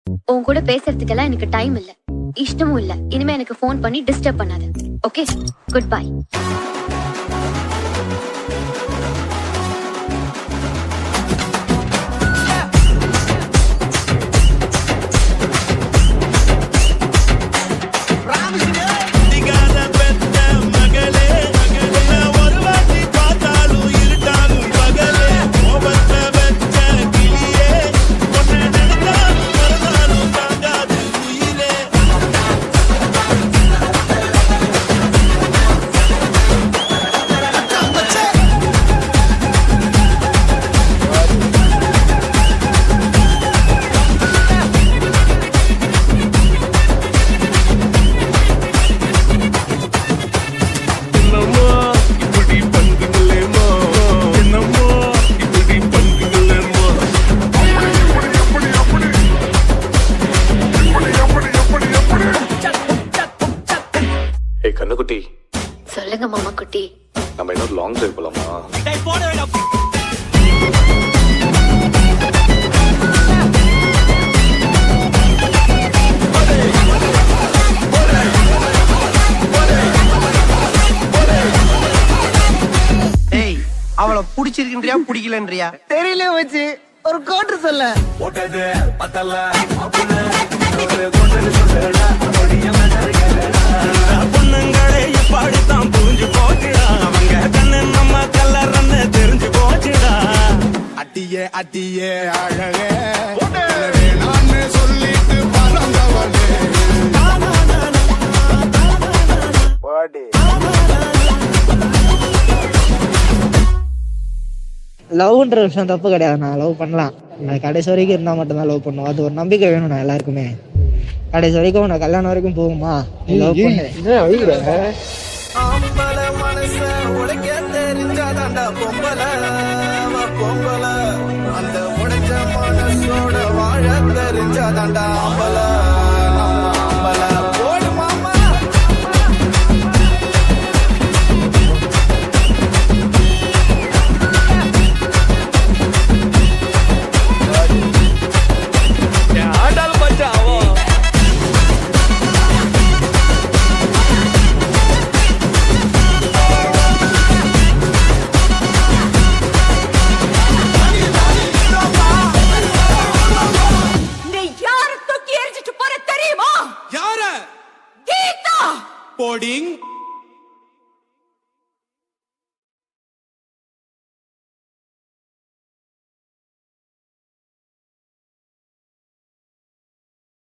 உன் கூட பேசுறதுக்கெல்லாம் எனக்கு டைம் இல்ல இஷ்டமும் இல்ல இனிமே எனக்கு ஃபோன் பண்ணி டிஸ்டர்ப் பண்ணாத ஓகே குட் பை திகாத பெத்த மகளே உன்னை ஒரு வாட்டி பார்த்தாலும் இருட்டாகும் பகலே கோபத்தை வெச்ச கிளியே உன்னை நினைத்தாலும் மறந்தாலும் தாங்காது உயிரே என்னம்மா இப்படி பண்றீங்களேம்மா என்னம்மா இப்படி பண்றீங்களேம்மா ஏய் கண்ணுக்குட்டி சொல்லுங்க மாமா குட்டி நம்ம இன்னொரு லாங் டிரைவ் போலாமா ஏய் அவளை புடிச்சிருக்கின்றியா பிடிக்கலன்றியா தெரியல வச்சு ஒரு கோட்டு சொல்ல பொண்ணுங்களே இப்படித்தான் புரிஞ்சு போச்சுடா அவங்க கண்ணு நம்ம கல்லறன்னு தெரிஞ்சு போச்சுடா அட்டியே அட்டியே அழகே வேணான்னு சொல்லிட்டு பறந்தவளே லவ்ன்ற விஷயம் தப்பு கிடையாது நான் லவ் பண்ணலாம் நான் கடைசி வரைக்கும் இருந்தா மட்டும்தான் லவ் பண்ணுவோம் அது ஒரு நம்பிக்கை வேணும் நான் எல்லாருக்குமே கடைசி வரைக்கும் நான் கல்யாணம் வரைக்கும் போகுமா லவ் பண்ணு ஆம்பள மனச உடைக்க தெரிஞ்சாதாண்டா பொம்பள அவ பொம்பள அந்த உடைச்ச மனசோட வாழ தெரிஞ்சாதாண்டா ஆம்பள நம்ம ஆம்பள போடு மாமா ஆடல் பச்சாவோ நீ யார தூக்கி எரிஞ்சிட்டு போற தெரியுமா யார கீதா போடிங்